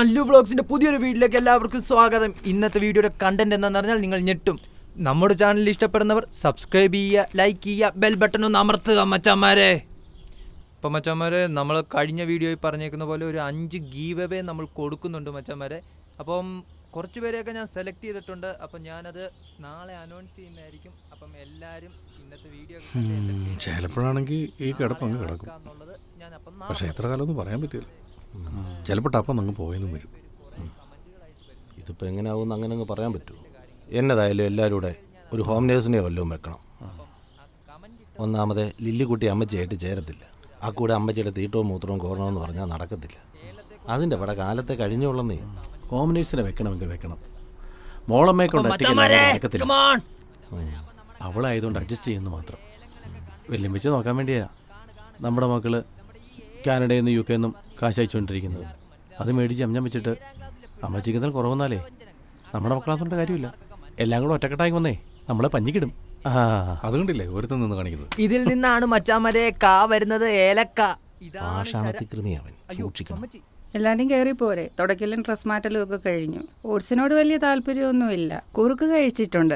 മല്ലു വ്ളോഗ്സിന്റെ പുതിയൊരു വീഡിയോയിലേക്ക് എല്ലാവർക്കും സ്വാഗതം ഇന്നത്തെ വീഡിയോയുടെ കണ്ടന്റ് എന്താണെന്ന് പറഞ്ഞാൽ നിങ്ങൾ ഞെട്ടും നമ്മുടെ ചാനൽ ഇഷ്ടപ്പെടുന്നവർ സബ്സ്ക്രൈബ് ചെയ്യുക ലൈക്ക് ചെയ്യുക ബെൽ ബട്ടൺ ഒന്ന് അമർത്തുക മച്ചാമാരെ അപ്പം മച്ചാമാരെ നമ്മൾ കഴിഞ്ഞ വീഡിയോയിൽ പറഞ്ഞേക്കുന്ന പോലെ ഒരു അഞ്ച് ഗീവ് അവേ നമ്മൾ കൊടുക്കുന്നുണ്ട് മച്ചാമാരെ അപ്പം കുറച്ച് പേരെയൊക്കെ ഞാൻ സെലക്ട് ചെയ്തിട്ടുണ്ട് അപ്പം ഞാനത് നാളെ അനൗൺസ് ചെയ്യുന്നതായിരിക്കും അപ്പം എല്ലാവരും ഇന്നത്തെ വീഡിയോ ചിലപ്പോഴാണെങ്കിൽ ഈ കിടപ്പ് അങ്ങ് കിടക്കും ഞാൻ അപ്പം പക്ഷെ എത്ര കാലമൊന്നും പറയാൻ പറ്റില്ല ചിലപ്പോൾ ടപ്പം അങ്ങ് പോയെന്നും വരും ഇതിപ്പോൾ എങ്ങനെയാവുമെന്ന് അങ്ങനെ അങ്ങ് പറയാൻ പറ്റുമോ എന്നതായാലും എല്ലാവരും കൂടെ ഒരു ഹോം നേഴ്സിനെ വല്ലതും വെക്കണം ഒന്നാമത് ലില്ലിക്കുട്ടി അമ്മച്ചിയായിട്ട് ചേരത്തില്ല ആ കൂടെ അമ്മച്ചിയുടെ തീട്ടവും മൂത്രവും കോരണമെന്ന് പറഞ്ഞാൽ നടക്കത്തില്ല അതിൻ്റെ പട കാലത്തെ കഴിഞ്ഞുള്ളന്നേ ഹോം നേഴ്സിനെ വെക്കണമെങ്കിൽ വെക്കണം മോളമ്മയെ കൊണ്ട് ഒറ്റയ്ക്കല്ലാതെ നടക്കത്തില്ല അവളായതുകൊണ്ട് അഡ്ജസ്റ്റ് ചെയ്യുന്നു മാത്രം വെല്ലുമ്പിച്ച് നോക്കാൻ വേണ്ടിയാ നമ്മുടെ മക്കള് കാനഡയിൽ നിന്ന് യു കെ നിന്നും കാശ് അയച്ചുകൊണ്ടിരിക്കുന്നത് അത് മേടിച്ച് അമ്മഞ്ഞം വെച്ചിട്ട് അമ്മച്ചിക്ക് എന്തെങ്കിലും കുറവെന്നാലേ നമ്മുടെ മക്കളാത്തോണ്ട് കാര്യമില്ല എല്ലാം കൂടെ ഒറ്റക്കെട്ടായി വന്നേ നമ്മളെ പഞ്ഞിക്കിടും ആ അതുകൊണ്ടില്ലേ ഒരുത്തം നിന്ന് കാണിക്കുന്നത് ഇതിൽ നിന്നാണ് മച്ചാമരെ കാ വരുന്നത് ഏലക്ക ഇതാണ് ശര- പാഷാണത്തികൃമി അവൻ അയ്യോ, സൂക്ഷിക്കണം അമ്മച്ചി. എല്ലാവരും കയറി പോരെ തുടക്കലും ഡ്രസ് മാറ്റലും ഒക്കെ കഴിഞ്ഞു ഓട്സിനോട് വലിയ താല്പര്യമൊന്നുമില്ല കുറുക്ക് കഴിച്ചിട്ടുണ്ട്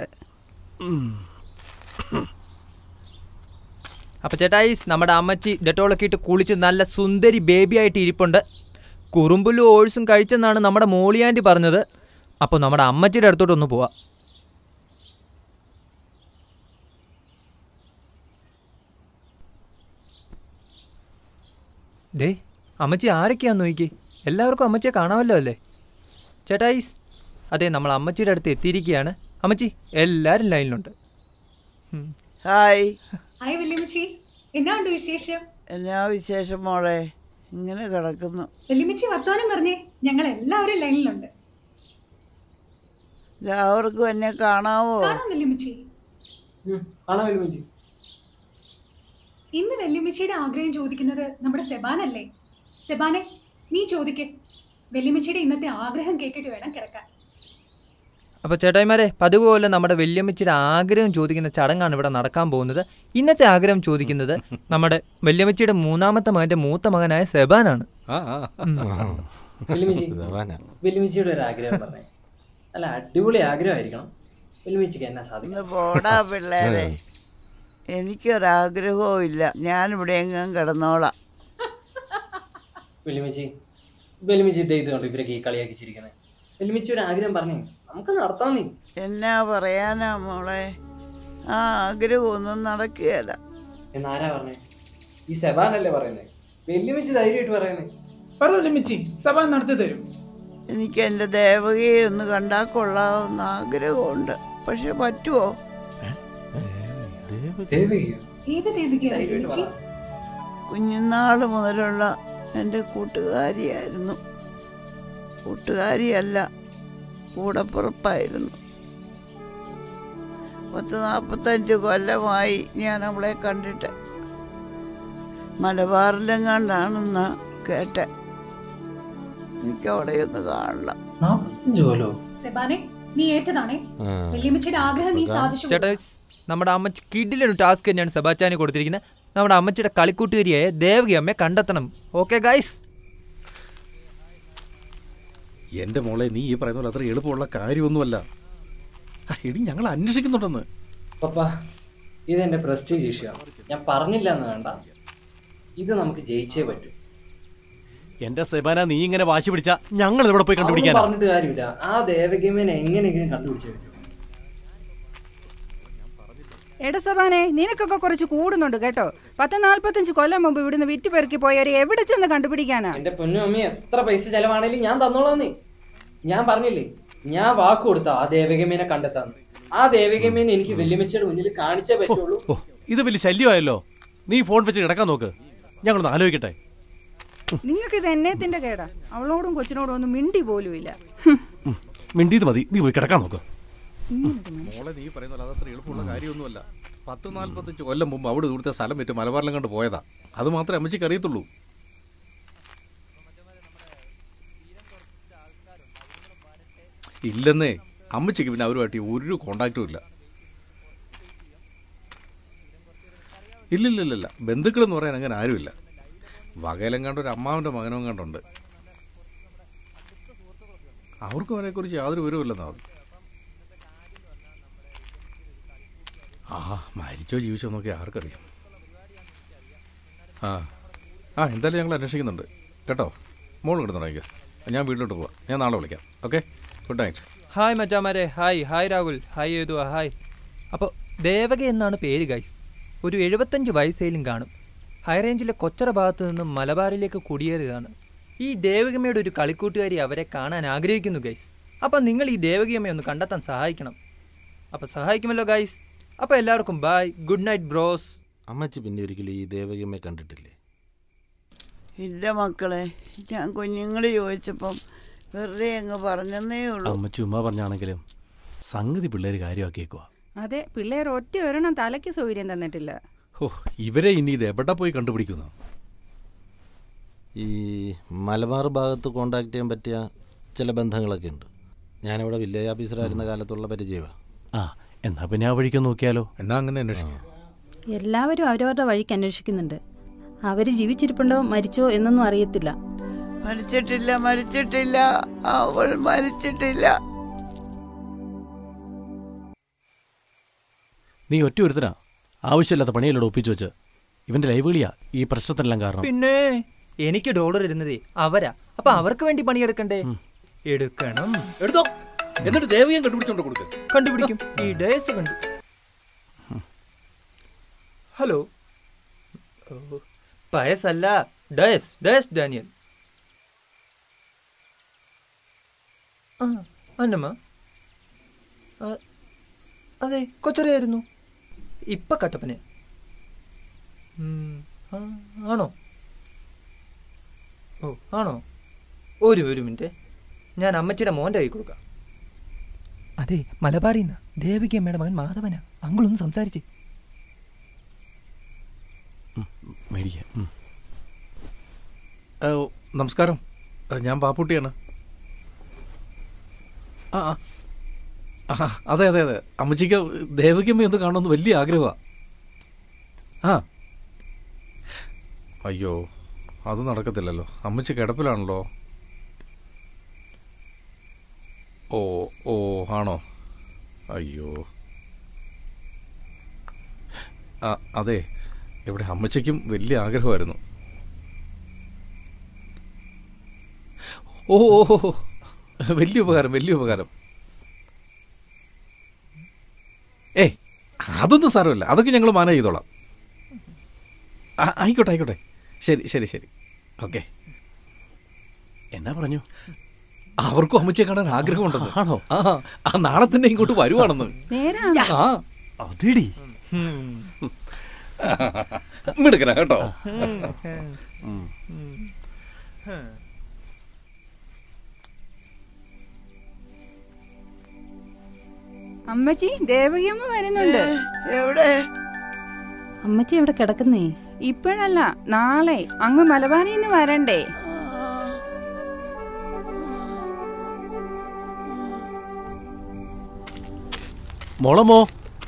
അപ്പൊ ചേട്ടായിസ് നമ്മുടെ അമ്മച്ചി ഡെറ്റോളൊക്കെ ഇട്ട് കുളിച്ച് നല്ല സുന്ദരി ബേബി ആയിട്ട് ഇരിപ്പുണ്ട് കുറുമ്പുല്ലും ഓഴ്സും കഴിച്ചെന്നാണ് നമ്മുടെ മോളിയാൻറ്റി പറഞ്ഞത് അപ്പോൾ നമ്മുടെ അമ്മച്ചിയുടെ അടുത്തോട്ടൊന്ന് പോവാം ദേ അമ്മച്ചി ആരൊക്കെയാന്ന് നോക്കി എല്ലാവർക്കും അമ്മച്ചിയെ കാണാമല്ലോ അല്ലേ ചേട്ടായിസ് അതെ നമ്മൾ അമ്മച്ചിയുടെ അടുത്ത് എത്തിയിരിക്കുകയാണ് അമ്മച്ചി എല്ലാവരും ലൈനിലുണ്ട് ഉം. ഹായ് ഹായ് വല്യമ്മച്ചി എന്നാ ഉണ്ട് വിശേഷം എന്നാ വിശേഷം മോളെ ഇങ്ങനെ കിടക്കുന്നു വല്യമ്മച്ചി വർത്തമാനം പറഞ്ഞേ ഞങ്ങൾ എല്ലാവരും ലൈനിലുണ്ട് എല്ലാവർക്കും എന്നെ കാണാവോ കാണാം വല്യമ്മച്ചി ഇന്ന് വല്യമ്മച്ചിയുടെ ആഗ്രഹം ചോദിക്കുന്നത് നമ്മുടെ സെബാനല്ലേ സെബാനെ നീ ചോദിക്കേ വല്യമ്മച്ചിയുടെ ഇന്നത്തെ ആഗ്രഹം കേട്ടിട്ട് വേണം കിടക്കാൻ അപ്പോൾ ചേട്ടായിമാരെ പതിവ് പോലെ നമ്മുടെ വല്യമ്മച്ചിയുടെ ആഗ്രഹം ചോദിക്കുന്ന ചടങ്ങാണ് ഇവിടെ നടക്കാൻ പോകുന്നത് ഇന്നത്തെ ആഗ്രഹം ചോദിക്കുന്നത് നമ്മുടെ വല്യമ്മച്ചിയുടെ മൂന്നാമത്തെ മകന്റെ മൂത്ത മകനായ സെബാനാണ് ആ ആ വെല്ലുമിച്ചി ധവാനാ. വെല്ലുമിച്ചിയുടെ ഒരു ആഗ്രഹം പറഞ്ഞേ നല്ല അടിപൊളി ആഗ്രഹമായിരിക്കണം വെല്ലുമിച്ചിക്ക് എന്നാ സാധിക്കും ഇന്ന് പോടാ പിള്ളേരെ എനിക്കൊരാഗ്രഹവും ഇല്ല ഞാനിവിടെ എങ്ങും കിടന്നോളാം വെല്ലുമിച്ചി വെല്ലുമിച്ചി ഇദ്ദേഹത്തുകൊണ്ട് ഇവരൊക്കെ ഈ കളിയാക്കി ചിരിക്കുന്നത് വെല്ലുമിച്ചി ഒരു ആഗ്രഹം പറഞ്ഞേ നമുക്ക് നടത്താം നീ എന്നാ പറയാനാ മോളെ ആ ആഗ്രഹമൊന്നും നടക്കുകയല്ല എന്നാരാ പറഞ്ഞേ ഈ സെബാനല്ലേ പറയുന്നത് വെല്ലുമിച്ചി ധൈര്യമായിട്ട് പറയുന്നേ പറഞ്ഞില്ല മിച്ചി സഭ നടത്തി തരും എനിക്ക് എൻ്റെ ദേവകയെ ഒന്ന് കണ്ടാൽ കൊള്ളാവുന്ന ആഗ്രഹമുണ്ട് പക്ഷെ പറ്റുമോ ദേവികയോ ഏത് ദേവികയാ വല്യമ്മച്ചി കുഞ്ഞുനാൾ മുതലുള്ള എൻ്റെ കൂട്ടുകാരിയായിരുന്നു കൂട്ടുകാരിയല്ല കൂടപ്പുറപ്പായിരുന്നു പത്ത് നാൽപ്പത്തഞ്ച് കൊല്ലമായി ഞാൻ അവളെ കണ്ടിട്ട് മലബാറിലെങ്ങാണ്ടാണെന്ന് കേട്ടെ എനിക്ക് അവിടെയൊന്ന് കാണണം നാപ്പത്തഞ്ച് കൊല്ലോ സെബാനെ നീ ഏറ്റതാണേ ആ. വല്യമ്മച്ചിയുടെ ആഗ്രഹം നീ സാധിച്ചു ചേട്ടായിസ് നമ്മുടെ അമ്മച്ചി കിഡിലൊരു ടാസ്ക് തന്നെയാണ് സെബാച്ചാന് കൊടുത്തിരിക്കുന്നത് നമ്മുടെ അമ്മച്ചിയുടെ കളിക്കൂട്ടുകാരിയായ ദേവകി അമ്മയെ കണ്ടെത്തണം ഓക്കെ ഗൈസ് എന്റെ മോളെ നീ ഈ പറയുന്ന പോലെ അത്ര എളുപ്പമുള്ള കാര്യമൊന്നുമല്ല ആ, എടി ഞങ്ങൾ അന്വേഷിക്കുന്നുണ്ടെന്ന് പപ്പ ഇതെന്റെ പ്രസ്റ്റീജ് ഇഷ്യൂ ഞാൻ പറഞ്ഞില്ല എന്ന് വേണ്ട ഇത് നമുക്ക് ജയിച്ചേ പറ്റൂ എന്റെ സെബാന നീ ഇങ്ങനെ വാശി പിടിച്ച ഞങ്ങൾ ഇവിടെ പോയി അതൊന്നും കണ്ടുപിടിക്കാനാ പറഞ്ഞിട്ട് കാര്യമില്ല ആ ദേവകിമേനെ എങ്ങനെയെങ്കിലും കണ്ടുപിടിച്ചേ പറ്റൂ എടസഭാനെ നിനക്കൊക്കെ കുറച്ച് കൂടുന്നുണ്ട് കേട്ടോ പത്ത് നാല്പത്തഞ്ച് കൊല്ലം മുമ്പ് ഇവിടുന്ന് വിറ്റ് പെറുക്കി പോയവരെ എവിടെ ചെന്ന് കണ്ടുപിടിക്കാനാ എന്റെ പൊന്നു അമ്മി എത്ര പൈസ ചെലവാണേലും ഞാൻ തന്നോളാം നീ ഞാൻ പറഞ്ഞില്ലേ ഞാൻ വാക്ക് കൊടുത്ത ആ ദേവകമേനെ കണ്ടെത്താന്ന് ആ ദേവകമേനെ എനിക്ക് വെല്ലുമിച്ചയുടെ മുന്നിൽ കാണിച്ചേ പറ്റുള്ളൂ ഓ ഇത് വലിയ ശല്യമായല്ലോ നീ ഫോൺ വെച്ച് കിടക്കാൻ നോക്ക് ഞങ്ങളൊന്ന് ആലോചിക്കട്ടെ നിങ്ങൾക്ക് ഇത് എന്നേത്തിന്റെ കേടാ അവളോടും കൊച്ചിനോടും ഒന്നും മിണ്ടി പോലുമില്ല ഉം, മിണ്ടിയത് മതി നീ പോയി കിടക്കാൻ നോക്ക് മോളെ നീ പറയുന്ന പോലെ അതത്ര എളുപ്പമുള്ള കാര്യമൊന്നുമല്ല പത്ത് നാല്പത്തഞ്ച് കൊല്ലം മുമ്പ് അവിടെ ഇവിടുത്തെ സ്ഥലം വിറ്റ് മലബാറിലും കണ്ട് പോയതാ അത് മാത്രമേ അമ്മച്ചിക്ക് അറിയത്തുള്ളൂ ഇല്ലെന്നേ അമ്മച്ചിക്ക് പിന്നെ അവരുമായിട്ട് ഒരു കോണ്ടാക്റ്റും ഇല്ല ഇല്ലില്ലില്ല ബന്ധുക്കൾ എന്ന് പറയാൻ അങ്ങനെ ആരുമില്ല വകയിലും കണ്ട ഒരു അമ്മാവൻ്റെ മകനും കണ്ടുണ്ട് അവർക്കും അവനെക്കുറിച്ച് യാതൊരു വിവരമില്ലെന്നാ അത് ആ മരിച്ചോ ജീവിച്ചോ നോക്കി ആർക്കറിയാം ആ ആ എന്തായാലും ഞങ്ങൾ അന്വേഷിക്കുന്നുണ്ട് കേട്ടോ മോൾ കിടന്നുണ്ടെങ്കിൽ ഞാൻ വീട്ടിലോട്ട് പോവാം ഞാൻ നാളെ വിളിക്കാം ഓക്കെ ഗുഡ് നൈറ്റ് ഹായ് മച്ചാമാരെ ഹായ് ഹായ് രാഹുൽ ഹായ് ഏതു ഹായ് അപ്പോൾ ദേവക എന്നാണ് പേര് ഗൈസ് ഒരു എഴുപത്തഞ്ച് വയസ്സേലും കാണും ഹൈ റേഞ്ചിലെ കൊച്ചറ ഭാഗത്ത് നിന്നും മലബാറിലേക്ക് കുടിയേറിയതാണ് ഈ ദേവകമ്മയുടെ ഒരു കളിക്കൂട്ടുകാരി അവരെ കാണാൻ ആഗ്രഹിക്കുന്നു ഗൈസ് അപ്പം നിങ്ങൾ ഈ ദേവകിയമ്മയെ ഒന്ന് കണ്ടെത്താൻ സഹായിക്കണം അപ്പം സഹായിക്കുമല്ലോ ഗൈസ് അപ്പോൾ എല്ലാവർക്കും ബായ് ഗുഡ് നൈറ്റ് ബ്രോസ് അമ്മച്ചി പിന്നെ ഒരിക്കലും ഈ ദേവകിയമ്മയെ കണ്ടിട്ടില്ലേ ഇല്ല മക്കളെ ഞാൻ കുഞ്ഞുങ്ങൾ ചോദിച്ചപ്പം വെറുതെ അങ്ങ് പറഞ്ഞെന്നേ ഉള്ളൂ അമ്മച്ചി ഉമ്മ പറഞ്ഞാണെങ്കിലും സംഗതി പിള്ളേർ കാര്യമാക്കിയേക്കുക അതെ പിള്ളേർ ഒറ്റ ഒരെണ്ണം തലയ്ക്ക് സൗകര്യം തന്നിട്ടില്ല ഓ ഇവരെ ഇനി ഇത് എവിടെ പോയി കണ്ടുപിടിക്കുന്നു ഈ മലബാർ ഭാഗത്ത് കോണ്ടാക്ട് ചെയ്യാൻ പറ്റിയ ചില ബന്ധങ്ങളൊക്കെ ഉണ്ട് ഞാനിവിടെ വില്ലേജ് ഓഫീസറായിരുന്ന കാലത്തുള്ള പരിചയമാണ് ആ എന്നാ പിന്നെ ആ വഴിക്ക് നോക്കിയാലോ എന്നാ അങ്ങനെ അന്വേഷിക്കാം എല്ലാവരും അവരവരുടെ വഴിക്ക് അന്വേഷിക്കുന്നുണ്ട് അവർ ജീവിച്ചിരിപ്പുണ്ടോ മരിച്ചോ എന്നൊന്നും അറിയത്തില്ല മരിച്ചിട്ടില്ല മരിച്ചിട്ടില്ല അവൾ മരിച്ചിട്ടില്ല നീ ഒറ്റ ഒരുത്തനാ ആവശ്യമില്ലാത്ത പണിയിലൂടെ ഒപ്പിച്ചു വെച്ച് ഇവന്റെ ലൈവുകളിയാ ഈ പ്രശ്നത്തിനെല്ലാം കാരണം പിന്നെ എനിക്ക് ഡോളർ ഇരുന്നതേ അവരാ അപ്പൊ അവർക്ക് വേണ്ടി പണിയെടുക്കണ്ടേ എടുക്കണം എടുത്തോ എന്നിട്ട് ദേവിയം കണ്ടുപിടിച്ചോണ്ട് കൊടുക്കുക കണ്ടുപിടിക്കും ഈ ഡേസ് കണ്ടു ഹലോ ഓ, പയസല്ല ഡയസ് ഡയസ് ഡാനിയൽ ആ അന്നമ്മ ആ, അതെ കൊച്ചറിയായിരുന്നു ഇപ്പൊ കട്ടപ്പനെ ഉം, ആ, ആണോ ഓ ആണോ ഒരു ഒരു മിനിറ്റ് ഞാൻ അമ്മച്ചിയുടെ മോൻ്റെ കൈ കൊടുക്കാം അതെ മലബാറിന്ന് ദേവിക അമ്മയുടെ മകൻ മാധവനാ അങ്ങളൊന്ന് സംസാരിച്ച് മേടിക്കാം ഉം. ഏ, ഓ, നമസ്കാരം ഏ, ഞാൻ പാപ്പുട്ടിയാണ് ആ ആ. ആ അതെ അതെ അതെ അമ്മച്ചിക്ക് ദേവകിയമ്മ ഒന്ന് കാണണമെന്ന് വലിയ ആഗ്രഹമാണ് ആ അയ്യോ അത് നടക്കത്തില്ലല്ലോ അമ്മച്ചി കിടപ്പിലാണല്ലോ ഓ ഓ ആണോ അയ്യോ ആ അതെ ഇവിടെ അമ്മച്ചിക്കും വലിയ ആഗ്രഹമായിരുന്നു ഓ ഓ ഓ, ഓ. വലിയ ഉപകാരം വലിയ ഉപകാരം ഏയ് അതൊന്നും സാരമില്ല അതൊക്കെ ഞങ്ങൾ മാനേജ് ചെയ്തോളാം ആ, ആയിക്കോട്ടെ ആയിക്കോട്ടെ ശരി ശരി ശരി ഓക്കെ എന്നാ പറഞ്ഞു അവർക്കും അമ്മച്ചിയെ കാണാൻ ആഗ്രഹമുണ്ടെന്ന് ആണോ ആ ആ നാളെ തന്നെ ഇങ്ങോട്ട് വരുവാണെന്ന് നേരാണ് ആ അതിടി മിടുക്കന കേട്ടോ അമ്മച്ചി ദേവകിയമ്മ വരുന്നുണ്ട് എവിടെ അമ്മച്ചി എവിടെ കിടക്കുന്നേ ഇപ്പോഴല്ല നാളെ അങ്ങ് മലബാറിൽ നിന്ന് വരണ്ടേ മുളമോ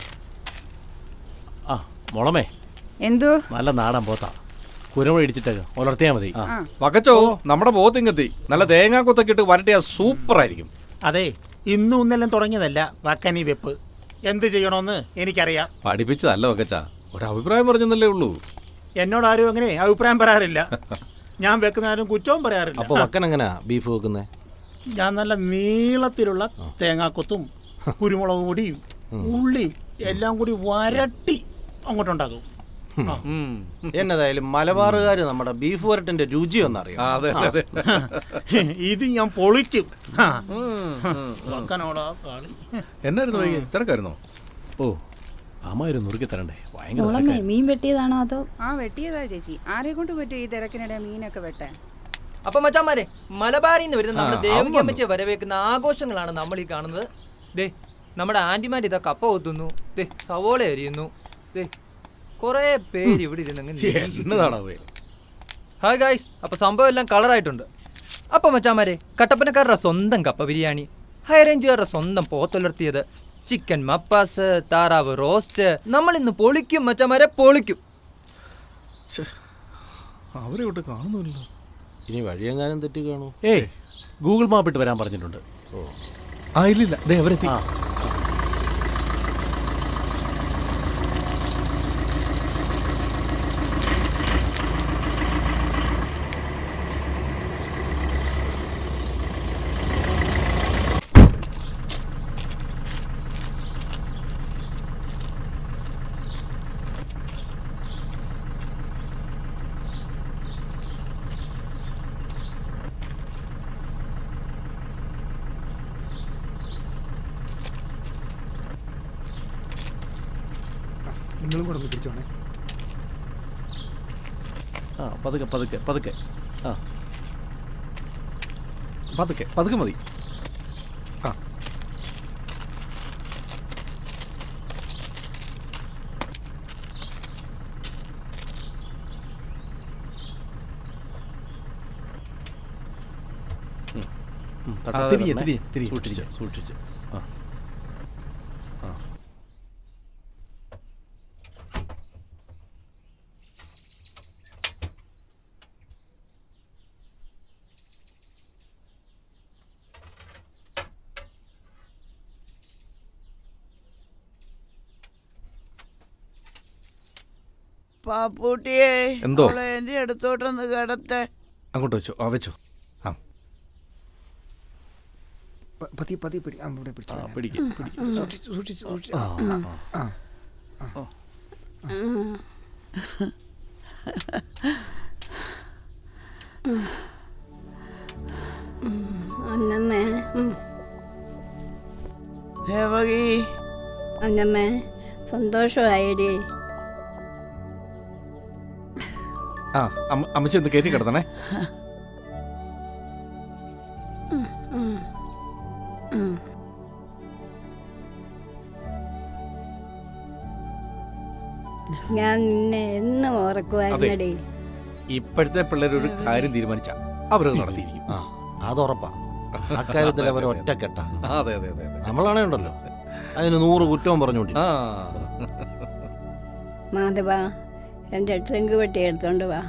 ആ മുളമേ എന്തോ നല്ല നാടൻ പോത്താ കുരുമുള ഇടിച്ചിട്ടേക്ക് ഉലർത്തിയാൽ മതി ആ വക്കച്ചോ നമ്മുടെ ബോത്തിങ്ങെത്തി നല്ല തേങ്ങാ കൊത്തൊക്കെ ഇട്ട് വരട്ടിയാ സൂപ്പർ ആയിരിക്കും അതെ ഇന്നും ഇന്നെല്ലാം തുടങ്ങിയതല്ല വക്കനി വെപ്പ് എന്ത് ചെയ്യണമെന്ന് എനിക്കറിയാം പഠിപ്പിച്ചതല്ല വക്കച്ച ഒരു അഭിപ്രായം പറഞ്ഞെന്നല്ലേ ഉള്ളൂ എന്നോട് ആരും അങ്ങനെ അഭിപ്രായം പറയാറില്ല ഞാൻ വെക്കുന്ന ആരും കുറ്റവും പറയാറില്ല അപ്പോൾ വക്കൻ എങ്ങനെയാ ബീഫ് വെക്കുന്നത് ഞാൻ നല്ല നീളത്തിലുള്ള തേങ്ങാക്കൊത്തും കുരുമുളക് പൊടിയും ഉള്ളിയും എല്ലാം കൂടി വരട്ടി അങ്ങോട്ടുണ്ടാക്കും ആ. എന്നതായാലും മലബാറുകാർ നമ്മുടെ ബീഫ് വരട്ടിന്റെ രുചി ഒന്നറിയാം അതെ അതെ ഇത് ഞാൻ പൊളിക്കും ആ. വക്കനോടാ കളി എന്നായിരുന്നു വൈകി തിരക്കായിരുന്നോ ഓ അമ്മായിരം നുറുക്കി തരണ്ടേ ഭയങ്കര മോളമ്മേ തിരക്കായിരുന്നു. മീൻ വെട്ടിയതാണോ അതോ ആ വെട്ടിയതാ ചേച്ചി ആരെ കൊണ്ട് പറ്റും ഈ തിരക്കിനിടെ മീനൊക്കെ വെട്ടാൻ അപ്പൊ മച്ചാമാരെ മലബാറിൽ നിന്ന് വരുന്ന നമ്മുടെ ആ, ദേവിക അവൻ അമ്മച്ചിയെ വരവേക്കുന്ന ആഘോഷങ്ങളാണ് നമ്മൾ ഈ കാണുന്നത് ദേ നമ്മുടെ ആന്റിമാർ ഇതാ കപ്പ കൊത്തുന്നു ദേ സവോള എരിയുന്നു ദേ കുറേ പേര് ഇവിടെ ഇരുന്നങ്ങ് എന്നതാടാ പോയി ഹായ് ഗായ്സ് അപ്പൊ സംഭവം എല്ലാം കളറായിട്ടുണ്ട് അപ്പൊ മച്ചാമാരെ കട്ടപ്പനക്കാരുടെ സ്വന്തം കപ്പ ബിരിയാണി ഹൈ റേഞ്ചുകാരുടെ സ്വന്തം പോത്തുലർത്തിയത് ചിക്കൻ മപ്പാസ് താറാവ് റോസ്റ്റ് നമ്മൾ ഇന്ന് പൊളിക്കും മച്ചാമാരെ പൊളിക്കും അവരെ ഇവിടെ കാണുന്നില്ല ഇനി വഴിയെങ്ങാനും തെറ്റി കാണൂ ഏയ് ഗൂഗിൾ മാപ്പ് ഇട്ട് വരാൻ പറഞ്ഞിട്ടുണ്ട് ആ ഇല്ലില്ല ദേ അവരെത്തി നിങ്ങളും കൂടെ ഒന്ന് പിടിച്ചോണേ ആ പതുക്കെ പതുക്കെ പതുക്കെ ആ പതുക്കെ പതുക്കെ മതി ആ ഉം, ആ, തട്ടാതെ തിരിയെ വരണേ. തിരിയെ തിരിയെ സൂക്ഷിച്ച് സൂക്ഷിച്ച് ആ ആ പാപ്പൂട്ടിയെ എന്തോ? അവളെ എന്റെ അടുത്തോട്ടൊന്ന് കിടത്തെ അങ്ങോട്ട് വെച്ചോ ആ വെച്ചോ ആ പ- പതിയെ പതിയെ പിടി ആ ഇവിടെ പിടിച്ചോ ആ, പിടിക്ക്, പിടിക്ക്. സൂക്ഷിച്ച് സൂക്ഷിച്ച് സൂക്ഷിച്ച് ആ, ആ, ആ. ആ. അന്നമ്മേ ഉം. ദേവകി അന്നമ്മേ സന്തോഷമായിടി ആ അമ്മ- അമ്മച്ചി ഒന്ന് കയറ്റി കിടത്തണേ ഉം, ഉം, ഉം. ഞാൻ നിന്നെ എന്നും ഓർക്കുമായിരുന്നടി ഇപ്പോഴത്തെ പിള്ളേർ ഒരു കാര്യം തീരുമാനിച്ച അവരത് നടത്തിയിരിക്കും ആ അത് ഉറപ്പാ അക്കാര്യത്തിൽ അവർ ഒറ്റക്കെട്ട അതെ അതെ അതെ അതെ നമ്മളാണേ ഉണ്ടല്ലോ അതിന് നൂറ് കുറ്റവും പറഞ്ഞുകൊണ്ട് ആ മാധവ എൻ്റെ ട്രങ്ക് പെട്ടി എടുത്തോണ്ട് വാ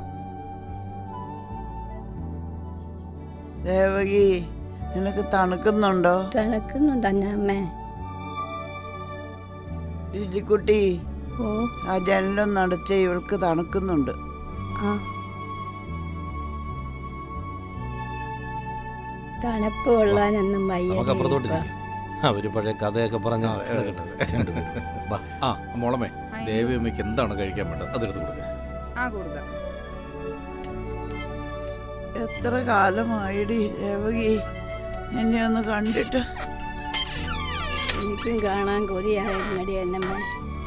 ദേവകി നിനക്ക് തണുക്കുന്നുണ്ടോ തണുക്കുന്നുണ്ട് അന്നമ്മേ രുചിക്കുട്ടി ഓ ആ ജനലൊന്ന് അടച്ച ഇവൾക്ക് തണുക്കുന്നുണ്ട് ആ തണുപ്പ് കൊള്ളാനൊന്നും നമുക്ക് വയ്യ അപ്പുറത്തോട്ടിരിക്കാം അവര് പഴയ കഥയൊക്കെ പറഞ്ഞ് രണ്ടുപേരും. വാ. ആ മോളമ്മേ ദേവി അമ്മയ്ക്ക് എന്താണ് കഴിക്കാൻ വേണ്ടത് അതെടുത്ത് കൊടുക്കുക ആ കൊടുക്കാം എത്ര കാലമായിടി ദേവകി എന്നെ ഒന്ന് കണ്ടിട്ട് എനിക്കും കാണാൻ കൊതിയായിരുന്നടി എന്നമ്മ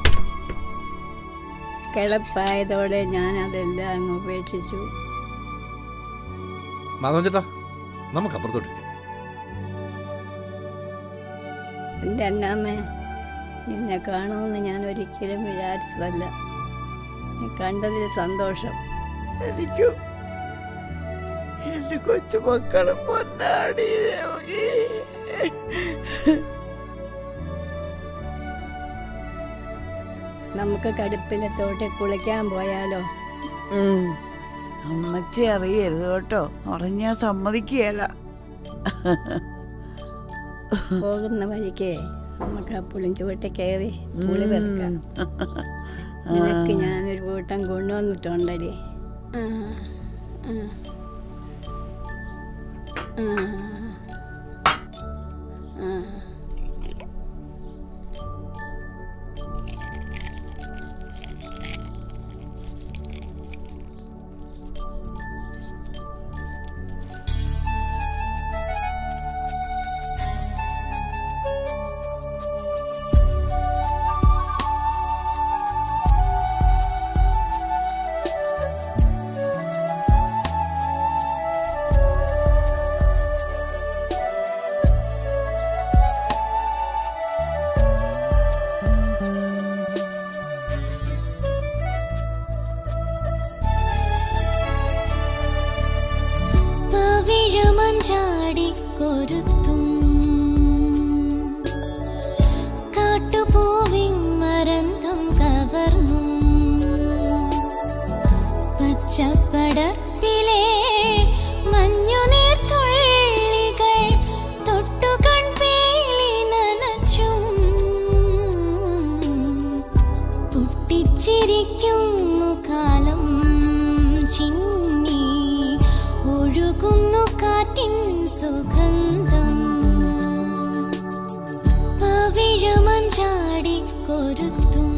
കിളപ്പായതോടെ ഞാൻ അതെല്ലാം അങ്ങ് ഉപേക്ഷിച്ചു മാധവൻ ചേട്ടാ നമുക്ക് അപ്പുറത്തോട്ടിരിക്കാം എൻ്റെ അന്നാമ്മേ നിന്നെ കാണുമെന്ന് ഞാൻ ഒരിക്കലും വിചാരിച്ചതല്ല നീ കണ്ടതിൽ സന്തോഷം എനിക്കും എന്റെ കൊച്ചുമക്കളെ പൊന്നാടി ദേവകി നമുക്ക് കടുപ്പിലെ തോട്ടിൽ കുളിക്കാൻ പോയാലോ ഉം. അമ്മച്ചി അറിയരുത് കേട്ടോ അറിഞ്ഞാ സമ്മതിക്കുകയല്ല പോകുന്ന വഴിക്ക് നമുക്ക് ആ പുളിഞ്ചുവട്ടി കയറി പുളി വെറുക്കാം നിനക്ക് ഞാനൊരു കൂട്ടം കൊണ്ടുവന്നിട്ടുണ്ടടി ആ, ആ. ആ. ആ. ആ ചിരിക്കുന്നു കാലം ചിന്നി ഒഴുകുന്നു കാറ്റിൻ സുഗന്ധം പവിഴമഞ്ചാടി കൊരുത്തും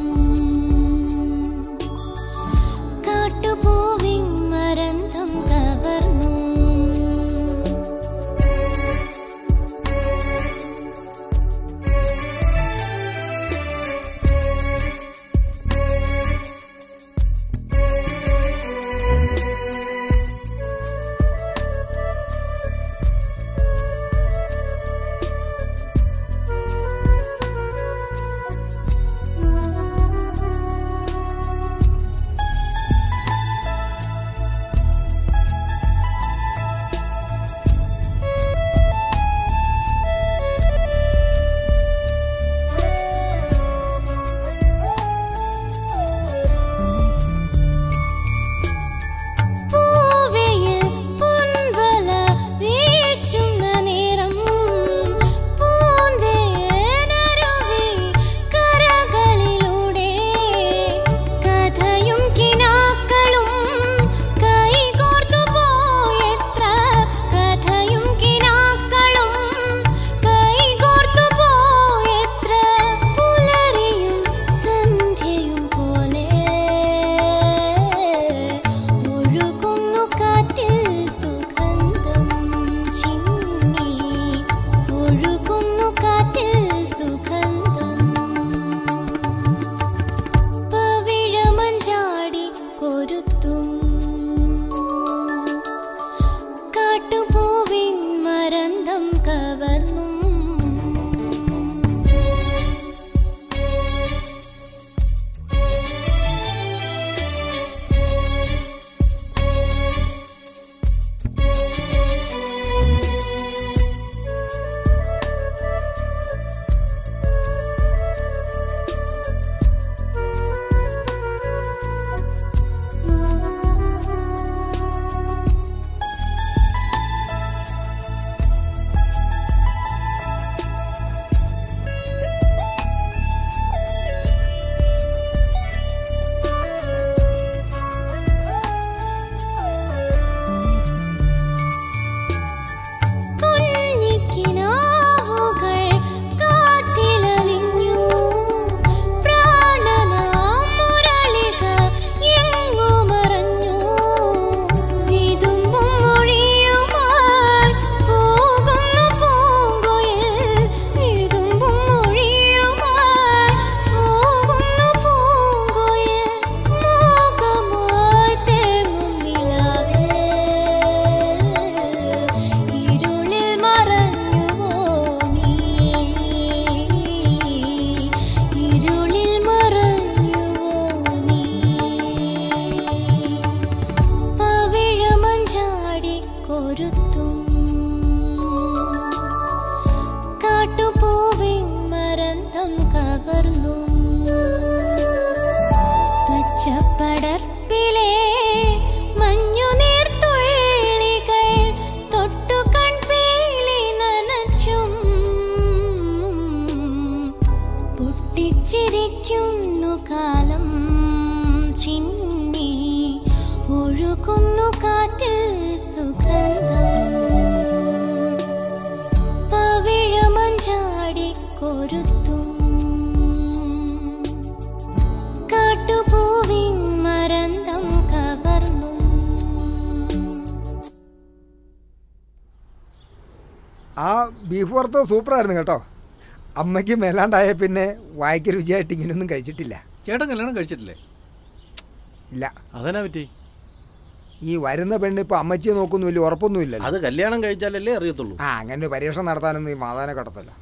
കാട്ടുപൂവിൻ മരന്തം കവർന്നു പൂവയിൽ പൊൻവല വീശുന്ന നേരം പൂന്തേനരുവി കരകളിലൂടെ കഥയും കിനാക്കളും കൈകോർത്തു പോയെത്ര കഥയും കിനാക്കളും കൈകോർത്തു പോയെത്ര പുലരിയും സന്ധ്യയും പോലെ ഒഴുകുന്നു കാറ്റിൽ സുഗന്ധം ചിന്നി ഒഴുകുന്നു കാറ്റിൽ സുഗന്ധം പവിഴമഞ്ചാടി കൊരുത്തും കാട്ടുപൂവിൻ മരന്തം കവർന്നും കുഞ്ഞിക്കിനാവുകൾ കാറ്റിലലിഞ്ഞു പ്രാണനാം മുരളിക എങ്ങു മറഞ്ഞു വിതുമ്പും മൊഴിയുമായി പോകുന്നു പൂങ്കുയിൽ വിതുമ്പും മൊഴിയുമായി പോകുന്നു പൂങ്കുയിൽ മോഹമായി തേങ്ങും നിലാവേ ഇരുളിൽ മറഞ്ഞുവോ നീ ഇരുളിൽ മറഞ്ഞുവോ നീ പവിഴമഞ്ചാടി കൊരുത്തും കാട്ടുപൂവിൻ മരന്തം കവർന്നു പച്ചപ്പടർപ്പിലെ മഞ്ഞുനീർത്തുള്ളികൾ തൊട്ടു കൺപീലി നനച്ചും പൊട്ടിച്ചിരിക്കുന്നു കാലം ചിന്നി ഒഴുകുന്നു കാറ്റിൽ സുഗന്ധം പവിഴമഞ്ചാടി കൊരുത്തും കാട്ടുപൂവിൻ മരന്തം കവർന്നു ആ ബീഫ് വറുത്തത് സൂപ്പറായിരുന്നു കേട്ടോ അമ്മയ്ക്ക് മേലാണ്ടായ പിന്നെ വായിക്ക് രുചിയായിട്ട് ഇങ്ങനെയൊന്നും കഴിച്ചിട്ടില്ല ചേട്ടൻ കല്യാണം കഴിച്ചിട്ടില്ലേ ഇല്ല അതെന്നാ പറ്റി ഈ വരുന്ന പെണ്ണ് ഇപ്പൊ അമ്മച്ചിയെ നോക്കുന്നു വലിയ ഉറപ്പൊന്നുമില്ല അത് കല്യാണം കഴിച്ചാലല്ലേ അറിയത്തുള്ളൂ ആ അങ്ങനെ ഒരു പരീക്ഷണം നടത്താനൊന്നും ഈ മാതാനെ കടത്തല്ല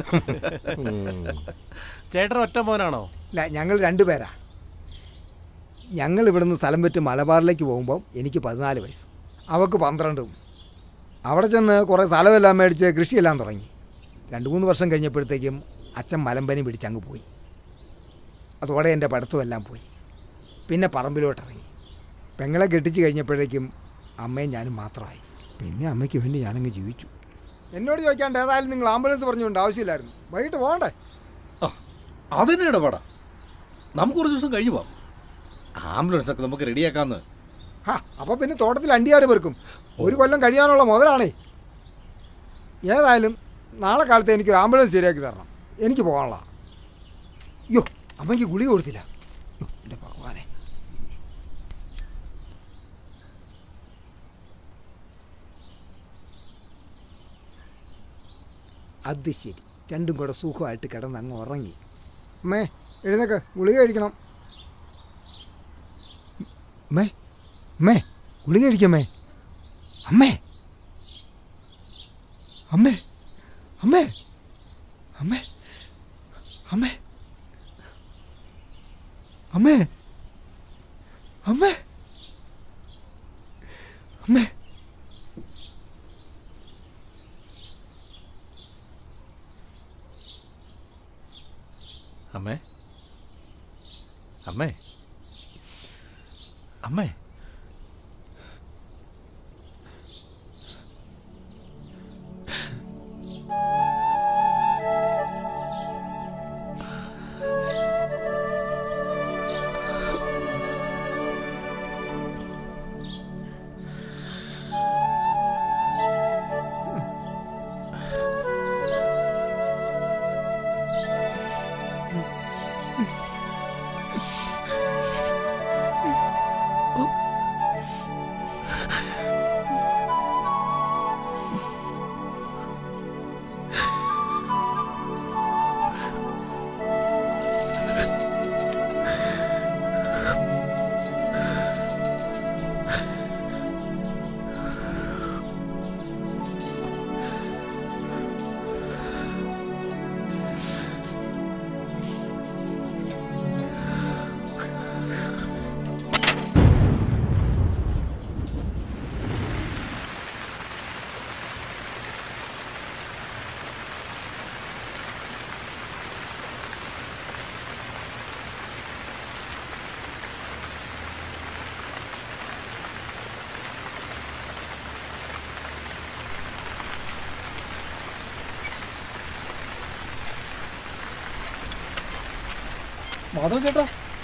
ചേട്ടൻ ഒറ്റ മോനാണോ ഇല്ല ഞങ്ങൾ രണ്ടുപേരാ ഞങ്ങൾ ഇവിടുന്ന് സ്ഥലം വിറ്റ് മലബാറിലേക്ക് പോകുമ്പോൾ എനിക്ക് പതിനാല് വയസ്സ് അവൾക്ക് പന്ത്രണ്ടും അവിടെ ചെന്ന് കുറേ സ്ഥലമെല്ലാം മേടിച്ച് കൃഷിയെല്ലാം തുടങ്ങി രണ്ട് മൂന്ന് വർഷം കഴിഞ്ഞപ്പോഴത്തേക്കും അച്ഛൻ മലമ്പനി പിടിച്ചങ്ങ് പോയി അതോടെ എൻ്റെ പഠിത്തമെല്ലാം പോയി പിന്നെ പറമ്പിലോട്ട് ഇറങ്ങി പെങ്ങളെ കെട്ടിച്ച് കഴിഞ്ഞപ്പോഴേക്കും അമ്മയും ഞാനും മാത്രമായി പിന്നെ അമ്മയ്ക്ക് വേണ്ടി ഞാനങ്ങ് ജീവിച്ചു എന്നോട് ചോദിക്കാണ്ട് ഏതായാലും നിങ്ങൾ ആംബുലൻസ് പറഞ്ഞുകൊണ്ട് ആവശ്യമില്ലായിരുന്നു വൈകിട്ട് പോകണ്ടേ അതിന് ഇടപാടാ നമുക്ക് കുറച്ച് ദിവസം കഴിഞ്ഞു പോവാം ആംബുലൻസ് ഒക്കെ നമുക്ക് റെഡിയാക്കാന്ന് ഹാ അപ്പൊ പിന്നെ തോട്ടത്തിൽ അണ്ടിയാട് പെറുക്കും ഒരു കൊല്ലം കഴിയാനുള്ള മുതലാണേ ഏതായാലും നാളെ കാലത്ത് എനിക്കൊരു ആംബുലൻസ് ശരിയാക്കി തരണം എനിക്ക് പോകാനുള്ള അയ്യോ അമ്മയ്ക്ക് ഗുളിക കൊടുത്തില്ല അയ്യോ, എൻ്റെ ഭഗവാനെ അത് ശരി രണ്ടും കൂടെ സുഖമായിട്ട് കിടന്ന് അങ്ങ് ഉറങ്ങി അമ്മേ എഴുന്നേക്ക് ഗുളിക കഴിക്കണം അമ്മേ അമ്മേ ഗുളിക കഴിക്കമ്മേ അമ്മേ അമ്മേ അമ്മേ അമ്മേ അമ്മേ അമ്മേ അമ്മേ അമ്മേ അമ്മേ അമ്മേ അമ്മേ മാധവ് ചേട്ടാ